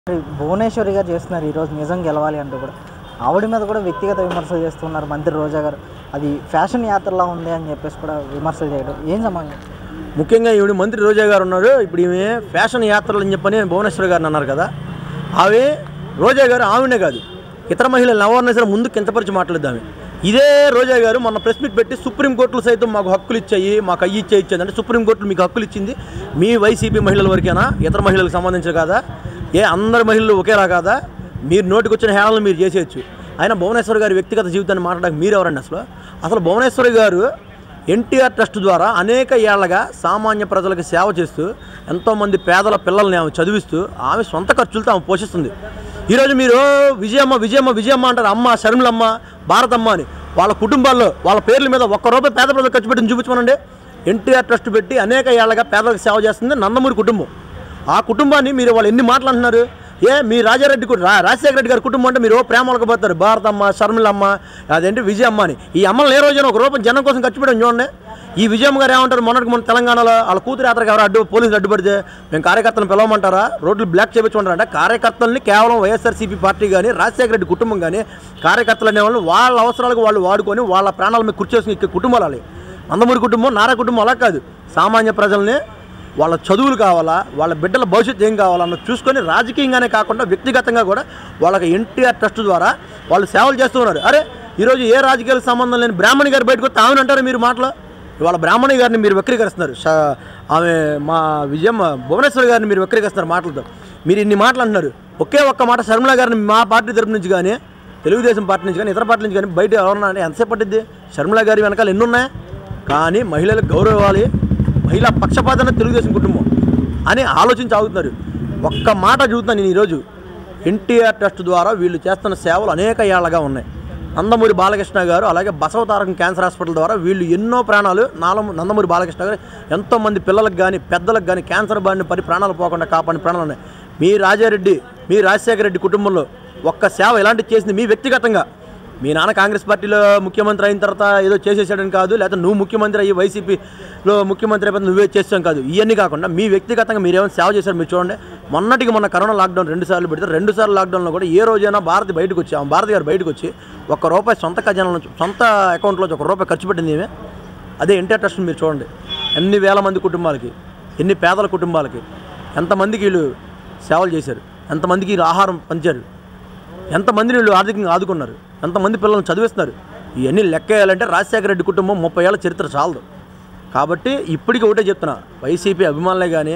మరి భువనేశ్వరి గారు చేస్తున్నారు ఈరోజు నిజం గెలవాలి అంటూ కూడా ఆవిడ మీద కూడా వ్యక్తిగత విమర్శలు చేస్తున్నారు మంత్రి రోజా గారు అది ఫ్యాషన్ యాత్రలా ఉంది అని చెప్పేసి కూడా విమర్శలు చేయడం ఏం సమాజం ముఖ్యంగా ఈవిడ మంత్రి రోజా గారు ఉన్నారు ఇప్పుడు ఈమె ఫ్యాషన్ యాత్రలు అని చెప్పని భువనేశ్వర్ గారిని అన్నారు కదా ఆమె రోజా గారు ఆవిడనే కాదు ఇతర మహిళలు ఎవరినైనా సరే ముందు కించపరిచి మాట్లాడదాం ఇదే రోజా గారు మొన్న ప్రెస్ మీట్ పెట్టి సుప్రీంకోర్టులు సైతం మాకు హక్కులు ఇచ్చాయి మాకు అయ్యి ఇచ్చే ఇచ్చేది అంటే సుప్రీంకోర్టులు మీకు హక్కులు ఇచ్చింది మీ వైసీపీ మహిళల వరకేనా ఇతర మహిళలకు సంబంధించి కాదా ఏ అందరి మహిళలు ఒకేలా కాదా మీరు నోటికి వచ్చిన హేళనలు మీరు చేసేయచ్చు ఆయన భువనేశ్వర్ గారి వ్యక్తిగత జీవితాన్ని మాట్లాడడానికి మీరు ఎవరండి అసలు అసలు భువనేశ్వరి గారు ఎన్టీఆర్ ట్రస్ట్ ద్వారా అనేక ఏళ్లగా సామాన్య ప్రజలకు సేవ చేస్తూ ఎంతోమంది పేదల పిల్లల్ని ఆమె చదివిస్తూ ఆమె సొంత ఖర్చులతో ఆమె పోషిస్తుంది ఈరోజు మీరు విజయమ్మ విజయమ్మ విజయమ్మ అంటారు అమ్మ శర్మిలమ్మ భారతమ్మ అని వాళ్ళ కుటుంబాల్లో వాళ్ళ పేర్ల మీద ఒక్క రూపాయి పేద ప్రజలకు ఖర్చు పెట్టి చూపించమనండి ఎన్టీఆర్ ట్రస్ట్ పెట్టి అనేక ఏళ్లగా పేదలకు సేవ చేస్తుంది నందమూరి కుటుంబం ఆ కుటుంబాన్ని మీరు వాళ్ళు ఎన్ని మాటలు అంటున్నారు ఏ మీ రాజారెడ్డి కు- రా రాజశేఖర రెడ్డి గారి కుటుంబం అంటే మీరు ఓ ప్రేమలకు పోతారు భారతమ్మ షర్మిలమ్మ అదేంటి విజయమ్మ అని ఈ అమ్మలు ఏ రోజైనా ఒక రూపాయి జనం కోసం ఖర్చు పెట్టడం చూడండి ఈ విజయమ్మ గారు ఏమంటారు మొన్నటికి మన తెలంగాణలో వాళ్ళ కూతురు యాత్రకు ఎవరు అడ్డు పోలీసులు అడ్డుపడితే మేము కార్యకర్తలను పిలవమంటారా రోడ్లు బ్లాక్ చేయించమంటారంటే కార్యకర్తల్ని కేవలం వైఎస్ఆర్సీపీ పార్టీ కానీ రాజశేఖర రెడ్డి కుటుంబం కానీ కార్యకర్తలు అనేవాళ్ళు వాళ్ళ అవసరాలకు వాళ్ళు వాడుకొని వాళ్ళ ప్రాణాల మీద కూర్చోసిన ఇక్క కుటుంబాలు వాళ్ళవి. నందమూరి కుటుంబం నారా కుటుంబం అలా కాదు సామాన్య ప్రజల్ని వాళ్ళ చదువులు కావాలా వాళ్ళ బిడ్డల భవిష్యత్తు ఏం కావాలా అన్నది చూసుకొని రాజకీయంగానే కాకుండా వ్యక్తిగతంగా కూడా వాళ్ళకి ఎన్టీఆర్ ట్రస్ట్ ద్వారా వాళ్ళు సేవలు చేస్తూ ఉన్నారు అరే ఈరోజు ఏ రాజకీయాలకు సంబంధం లేని బ్రాహ్మణి గారు బయటకు వస్తే ఆమెను అంటారు మీరు మాటలు ఇవాళ బ్రాహ్మణి గారిని మీరు వక్రీకరిస్తున్నారు షా- ఆమె మా విజయమ్మ భువనేశ్వరి గారిని మీరు వక్రీకరిస్తున్నారు మాటలతో మీరు ఇన్ని మాటలు అంటున్నారు ఒకే ఒక్క మాట శర్మిల గారిని మా పార్టీ తరపు నుంచి కానీ తెలుగుదేశం పార్టీ నుంచి కానీ ఇతర పార్టీ నుంచి కానీ బయట ఎవరన్నా అంటే ఎంతసేపు పట్టిద్ది శర్మిల గారి వెనకాల ఎన్ని ఉన్నాయి కానీ మహిళలకు గౌరవం ఇవ్వాలి మహిళా పక్షపాతన తెలుగుదేశం కుటుంబం అని ఆలోచించి ఆగుతున్నారు ఒక్క మాట చూస్తున్నాను నేను ఈరోజు ఎన్టీఆర్ ట్రస్ట్ ద్వారా వీళ్ళు చేస్తున్న సేవలు అనేక ఏళ్లగా ఉన్నాయి నందమూరి బాలకృష్ణ గారు అలాగే బసవతారకం క్యాన్సర్ హాస్పిటల్ ద్వారా వీళ్ళు ఎన్నో ప్రాణాలు నాలం నందమూరి బాలకృష్ణ గారు ఎంతోమంది పిల్లలకు కానీ పెద్దలకు కానీ క్యాన్సర్ బారిన పడి ప్రాణాలు పోకుండా కాపాడిన ప్రాణాలు ఉన్నాయి మీ రాజారెడ్డి మీ రాజశేఖర రెడ్డి కుటుంబంలో ఒక్క సేవ ఎలాంటి చేసింది మీ వ్యక్తిగతంగా మీ నాన్న కాంగ్రెస్ పార్టీలో ముఖ్యమంత్రి అయిన తర్వాత ఏదో చేసేసాడని కాదు లేకపోతే నువ్వు ముఖ్యమంత్రి అయ్యి వైసీపీలో ముఖ్యమంత్రి అయిపోతే నువ్వే చేసాం కాదు ఇవన్నీ కాకుండా మీ వ్యక్తిగతంగా మీరు ఏమైనా సేవ చేశారు మీరు చూడండి మొన్నటికి మొన్న కరోనా లాక్డౌన్ రెండు సార్లు పెడితే రెండు సార్లు లాక్డౌన్లో కూడా ఏ రోజైనా భారతి బయటకు వచ్చి ఆమె భారతి గారు బయటకు వచ్చి ఒక్క రూపాయి సొంత ఖజానా నుంచి సొంత అకౌంట్లో ఒక రూపాయి ఖర్చు పెట్టింది ఏమే అదే ఎన్టీఆర్ ట్రస్ట్ మీరు చూడండి ఎన్ని వేల మంది కుటుంబాలకి ఎన్ని పేదల కుటుంబాలకి ఎంతమందికి వీళ్ళు సేవలు చేశారు ఎంతమందికి వీళ్ళు ఆహారం పంచారు ఎంతమందిని వీళ్ళు ఆర్థికంగా ఆదుకున్నారు ఎంతమంది పిల్లల్ని చదివిస్తున్నారు ఇవన్నీ లెక్క వేయాలంటే రాజశేఖర రెడ్డి కుటుంబం ముప్పై ఏళ్ళ చరిత్ర చాలదు కాబట్టి ఇప్పటికీ ఒకటే చెప్తున్నా వైసీపీ అభిమానులే కానీ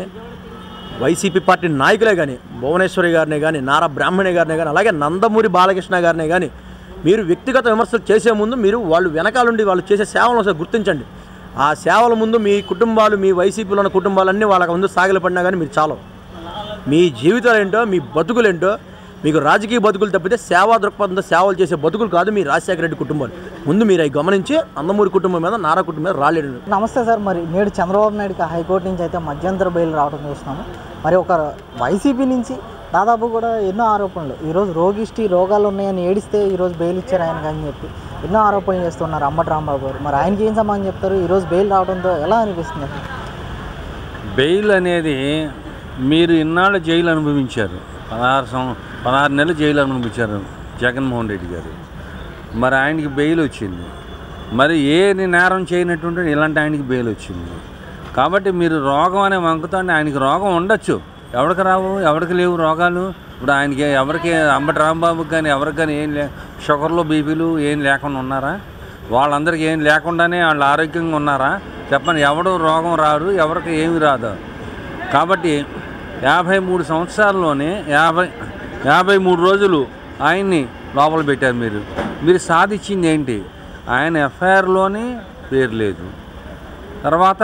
వైసీపీ పార్టీ నాయకులే కానీ భువనేశ్వరి గారినే కానీ నారా బ్రాహ్మణి గారినే కానీ అలాగే నందమూరి బాలకృష్ణ గారినే కానీ మీరు వ్యక్తిగత విమర్శలు చేసే ముందు మీరు వాళ్ళు వెనకాలండి వాళ్ళు చేసే సేవలను ఒకసారి గుర్తించండి ఆ సేవల ముందు మీ కుటుంబాలు మీ వైసీపీలో ఉన్న కుటుంబాలన్నీ వాళ్ళకి ముందు సాగిలపడినా కానీ మీరు చాలు మీ జీవితాలు ఏంటో మీ బతుకులేంటో మీకు రాజకీయ బతుకులు తప్పితే సేవా దృక్పథంతో సేవలు చేసే బతుకులు కాదు మీ రాజశేఖర రెడ్డి కుటుంబాలు ముందు మీరు అవి గమనించి అందమూరి కుటుంబం మీద నారా కుటుంబం మీద రాలేడు నమస్తే సార్ మరి నేడు చంద్రబాబు నాయుడుకి హైకోర్టు నుంచి అయితే మధ్యంతర బెయిల్ రావడం చూస్తున్నాము మరి ఒక వైసీపీ నుంచి దాదాపు కూడా ఎన్నో ఆరోపణలు ఈరోజు రోగిష్టి రోగాలు ఉన్నాయని ఏడిస్తే ఈరోజు బెయిల్ ఇచ్చారు ఆయనకి అని చెప్పి ఎన్నో ఆరోపణలు చేస్తున్నారు అంబటి రాంబాబు గారు మరి ఆయనకి ఏం సమాధానం చెప్తారు ఈరోజు బెయిల్ రావడంతో ఎలా అనిపిస్తుంది అసలు? బెయిల్ అనేది మీరు ఇన్నాళ్ళు జైలు అనుభవించారు పదహారు సం పదహారు నెలలు జైలు అనుభవించారు జగన్మోహన్ రెడ్డి గారు మరి ఆయనకి బెయిల్ వచ్చింది మరి ఏ నేరం చేయనట్టుంటే ఇలాంటి ఆయనకి బెయిల్ వచ్చింది కాబట్టి మీరు రోగం అనే వంకతో ఆయనకి రోగం ఉండొచ్చు ఎవరికి రావు ఎవరికి లేవు రోగాలు ఇప్పుడు ఆయనకి ఎవరికి అంబటి రాంబాబుకి కానీ ఎవరికి కానీ ఏం లే షుగర్లు బీపీలు ఏం లేకుండా ఉన్నారా వాళ్ళందరికీ ఏం లేకుండానే వాళ్ళు ఆరోగ్యంగా ఉన్నారా చెప్పండి ఎవడు రోగం రాడు ఎవరికి ఏమి రాదు కాబట్టి యాభై మూడు సంవత్సరాల్లోనే యాభై యాభై మూడు రోజులు ఆయన్ని లోపల పెట్టారు మీరు మీరు సాధించింది ఏంటి ఆయన ఎఫ్ఐఆర్లోనే పేరు లేదు తర్వాత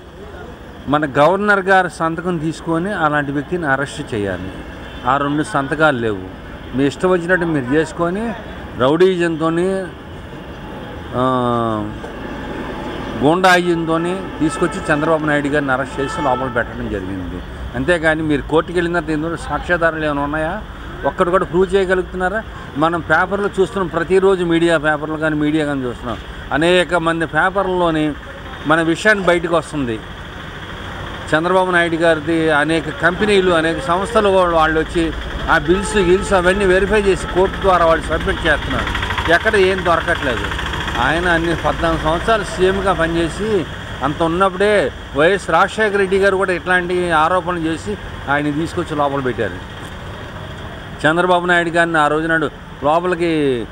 మన గవర్నర్ గారి సంతకం తీసుకొని అలాంటి వ్యక్తిని అరెస్ట్ చేయాలి ఆ రెండు సంతకాలు లేవు మీ ఇష్టం వచ్చినట్టు మీరు చేసుకొని రౌడీజంతో గూండాయుధంతో తీసుకొచ్చి చంద్రబాబు నాయుడు గారిని అరెస్ట్ చేసి లోపల పెట్టడం జరిగింది అంతేగాని మీరు కోర్టుకి వెళ్ళిన తర్వాత ఎందుకు సాక్ష్యాధారాలు ఏమైనా ఉన్నాయా ఒక్కడు కూడా ప్రూవ్ చేయగలుగుతున్నారా మనం పేపర్లు చూస్తున్నాం ప్రతిరోజు మీడియా పేపర్లు కానీ మీడియా కానీ చూస్తున్నాం అనేక మంది పేపర్లలోని మన విషయాన్ని బయటకు వస్తుంది చంద్రబాబు నాయుడు గారిది అనేక కంపెనీలు అనేక సంస్థలు వాళ్ళు వాళ్ళు వచ్చి ఆ బిల్స్ గిల్స్ అవన్నీ వెరిఫై చేసి కోర్టు ద్వారా వాళ్ళు సబ్మిట్ చేస్తున్నారు ఎక్కడ ఏం దొరకట్లేదు ఆయన అన్ని పద్నాలుగు సంవత్సరాలు సీఎంగా పనిచేసి అంత ఉన్నప్పుడే వైఎస్ రాజశేఖర రెడ్డి గారు కూడా ఇట్లాంటి ఆరోపణలు చేసి ఆయన తీసుకొచ్చి లోపల పెట్టారు చంద్రబాబు నాయుడు గారిని ఆ రోజు నాడు లోపలికి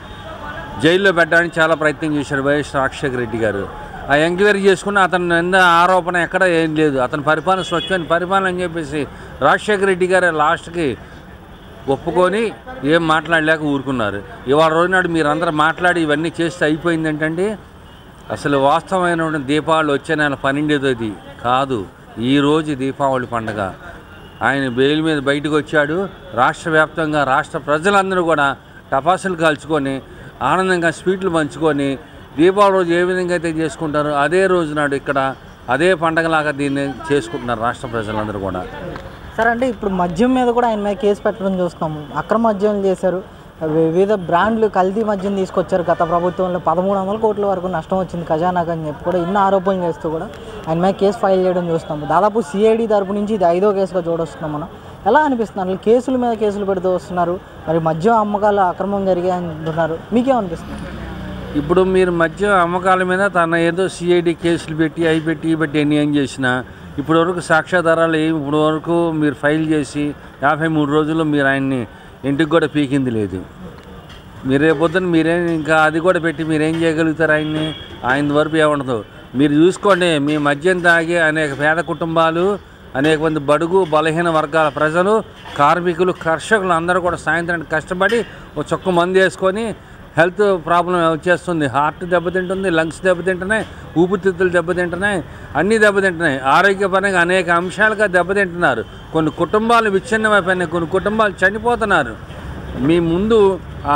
జైల్లో పెట్టడానికి చాలా ప్రయత్నం చేశారు వైఎస్ రాజశేఖర రెడ్డి గారు ఆ ఎంక్వైరీ చేసుకున్న అతని నింద ఆరోపణ ఎక్కడ ఏం లేదు అతని పరిపాలన స్వచ్ఛమైన పరిపాలన అని చెప్పేసి రాజశేఖర రెడ్డి గారు లాస్ట్కి ఒప్పుకొని ఏం మాట్లాడలేక ఊరుకున్నారు ఇవాళ రోజు నాడు మీరందరూ మాట్లాడి ఇవన్నీ చేస్తే అయిపోయింది ఏంటంటే అసలు వాస్తవమైన దీపావళి వచ్చే నెల పన్నెండోది కాదు ఈరోజు దీపావళి పండగ ఆయన బెయిల్ మీద బయటకు వచ్చాడు రాష్ట్ర వ్యాప్తంగా రాష్ట్ర ప్రజలందరూ కూడా టపాసులు కాల్చుకొని ఆనందంగా స్వీట్లు పంచుకొని దీపావళి రోజు ఏ విధంగా అయితే చేసుకుంటారో అదే రోజు నాడు ఇక్కడ అదే పండగలాగా దీన్ని చేసుకుంటున్నారు రాష్ట్ర ప్రజలందరూ కూడా సార్ అంటే ఇప్పుడు మద్యం మీద కూడా ఆయన మీద కేసు పెట్టడం చూస్తున్నాము అక్రమ మద్యం చేశారు వివిధ బ్రాండ్లు కల్తీ మద్యం తీసుకొచ్చారు గత ప్రభుత్వంలో పదమూడు వందల కోట్ల వరకు నష్టం వచ్చింది ఖజానాకు అని చెప్పి కూడా ఇన్ని ఆరోపణలు చేస్తూ కూడా ఆయన మీద కేసు ఫైల్ చేయడం చూస్తున్నాము దాదాపు సిఐడి తరపు నుంచి ఇది ఐదో కేసుగా చూడొస్తున్నాం మనం ఎలా అనిపిస్తుంది అసలు కేసుల మీద కేసులు పెడుతూ వస్తున్నారు మరి మద్యం అమ్మకాలు అక్రమం జరిగాయి అంటున్నారు మీకేమనిపిస్తుంది ఇప్పుడు మీరు మధ్య అమ్మకాల మీద తన ఏదో సిఐడి కేసులు పెట్టి అవి పెట్టి ఇవి పెట్టి ఎన్ని ఏం చేసినా ఇప్పటి వరకు సాక్ష్యాధారాలు ఏమి ఇప్పటి వరకు మీరు ఫైల్ చేసి యాభై మూడు రోజుల్లో మీరు ఆయన్ని ఇంటికి కూడా పీకింది లేదు మీరు రేపొద్దున మీరేం ఇంకా అది కూడా పెట్టి మీరేం చేయగలుగుతారు ఆయన్ని ఆయన వరకు ఏముండదు మీరు చూసుకోండి మీ మద్యం తాగి అనేక పేద కుటుంబాలు అనేక మంది బడుగు బలహీన వర్గాల ప్రజలు కార్మికులు కర్షకులు అందరూ కూడా సాయంత్రానికి కష్టపడి ఒక చొక్క మందు వేసుకొని హెల్త్ ప్రాబ్లం వచ్చేస్తుంది హార్ట్ దెబ్బతింటుంది లంగ్స్ దెబ్బతింటున్నాయి ఊపిరితిత్తులు దెబ్బతింటున్నాయి అన్నీ దెబ్బతింటున్నాయి ఆరోగ్యపరంగా అనేక అంశాలుగా దెబ్బతింటున్నారు కొన్ని కుటుంబాలు విచ్ఛిన్నమైపోయినాయి కొన్ని కుటుంబాలు చనిపోతున్నారు మీ ముందు ఆ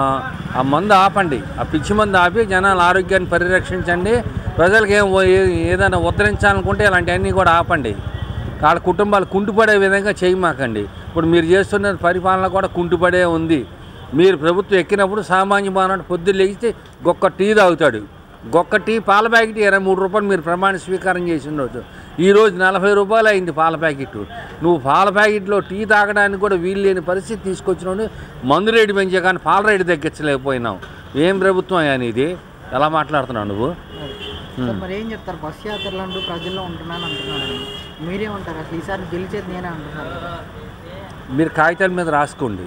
ఆ మందు ఆపండి ఆ పిచ్చి మందు ఆపి జనాల ఆరోగ్యాన్ని పరిరక్షించండి ప్రజలకు ఏం ఓ- ఏ- ఏదైనా ఉద్ధరించాలనుకుంటే ఇలాంటివన్నీ కూడా ఆపండి వాళ్ళ కుటుంబాలు కుంటుపడే విధంగా చేయమాకండి ఇప్పుడు మీరు చేస్తున్న పరిపాలన కూడా కుంటుపడే ఉంది మీరు ప్రభుత్వం ఎక్కినప్పుడు సామాన్య మానవుడు పొద్దున్న లేగితే గొక్క టీ తాగుతాడు గొక్క టీ పాల ప్యాకెట్ ఇరవై మూడు రూపాయలు మీరు ప్రమాణ స్వీకారం చేసిన రోజు ఈరోజు నలభై రూపాయలు అయింది పాల ప్యాకెట్ నువ్వు పాల ప్యాకెట్లో టీ తాగడానికి కూడా వీలు లేని పరిస్థితి తీసుకొచ్చినోడు మందు రేటు పెంచే కానీ పాల రేటు తగ్గించలేకపోయినావు ఏం ప్రభుత్వం అయ్యా ఇది ఎలా మాట్లాడుతున్నావు నువ్వు సార్ మరి ఏం చెప్తారు బస్ యాత్రలు అంటూ ప్రజల్లో ఉంటున్నాను అంటున్నారు మీరేమంటారు అసలు ఈసారి గెలిచేది నేనే అంటున్నారు మీరు కాగితాల మీద రాసుకోండి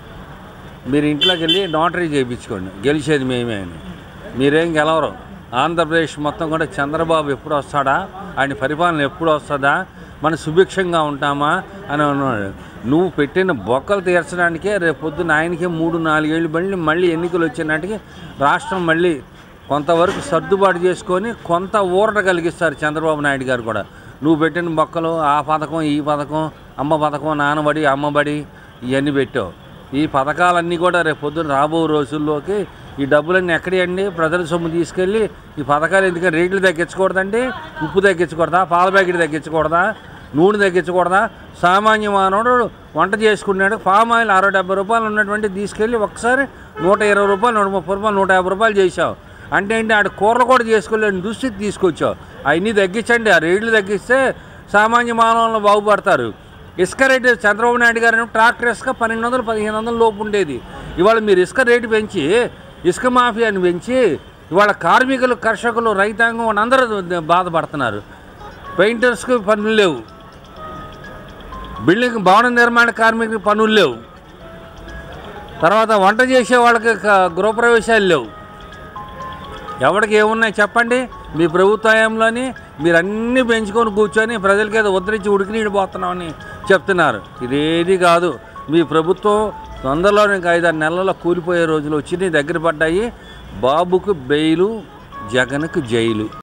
మీరు ఇంట్లోకి వెళ్ళి నోటరీ చేయించుకోండి గెలిచేది మేమే అని మీరేం గెలవరు ఆంధ్రప్రదేశ్ మొత్తం కూడా చంద్రబాబు ఎప్పుడు వస్తాడా ఆయన పరిపాలన ఎప్పుడు వస్తుందా మనం సుభిక్షంగా ఉంటామా అని అన్నాడు నువ్వు పెట్టిన బొక్కలు తీర్చడానికే రేపు పొద్దున్న ఆయనకే మూడు నాలుగేళ్ళు మళ్ళీ మళ్ళీ ఎన్నికలు వచ్చినాటికి రాష్ట్రం మళ్ళీ కొంతవరకు సర్దుబాటు చేసుకొని కొంత ఊరట కలిగిస్తారు చంద్రబాబు నాయుడు గారు కూడా నువ్వు పెట్టిన బొక్కలు ఆ పథకం ఈ పథకం అమ్మ పథకం నాన్నబడి అమ్మబడి ఇవన్నీ పెట్టావు ఈ పథకాలన్నీ కూడా రేపు పొద్దున్న రాబో రోజుల్లోకి ఈ డబ్బులన్నీ ఎక్కడియండి ప్రజల సొమ్ము తీసుకెళ్ళి ఈ పథకాలు ఎందుకంటే రేట్లు తగ్గించకూడదండి ఉప్పు తగ్గించకూడదా పాల ప్యాకెట్ తగ్గించకూడదా నూనె తగ్గించకూడదా సామాన్య మానవుడు వంట చేసుకున్నాడు పామ్ ఆయిల్ అరవై డెబ్బై రూపాయలు ఉన్నటువంటి తీసుకెళ్ళి ఒకసారి నూట ఇరవై రూపాయలు నూట ముప్పై రూపాయలు నూట యాభై రూపాయలు చేసావు అంటే ఏంటి ఆడ కూరలు కూడా చేసుకోలేని దుస్థితి తీసుకొచ్చావు అవన్నీ తగ్గించండి ఆ రేట్లు తగ్గిస్తే సామాన్య మానవులను బాగుపడతారు ఇసుక రేటు చంద్రబాబు నాయుడు గారు ట్రాక్టర్ ఇసుక పన్నెండు వందలు పదిహేను వందల లోపు ఉండేది ఇవాళ మీరు ఇసుక రేటు పెంచి ఇసుక మాఫియాని పెంచి ఇవాళ కార్మికులు కర్షకులు రైతాంగం అందరూ బాధపడుతున్నారు పెయింటర్స్కి పనులు లేవు బిల్డింగ్ భవన నిర్మాణ కార్మికులకు పనులు లేవు తర్వాత వంట చేసే వాళ్ళకి క- గృహప్రవేశాలు లేవు ఎవరికి ఏమున్నాయి చెప్పండి మీ ప్రభుత్వంలోని మీరు అన్నీ పెంచుకొని కూర్చొని ప్రజలకి ఏదో ఉద్ధరించి ఉడికి నీళ్ళు పోతున్నామని చెప్తున్నారు ఇదేది కాదు మీ ప్రభుత్వం తొందరలో ఇంకా ఐదారు నెలల్లో కూలిపోయే రోజులు వచ్చి నీ దగ్గర పడ్డాయి బాబుకు బెయిలు జగన్కు జైలు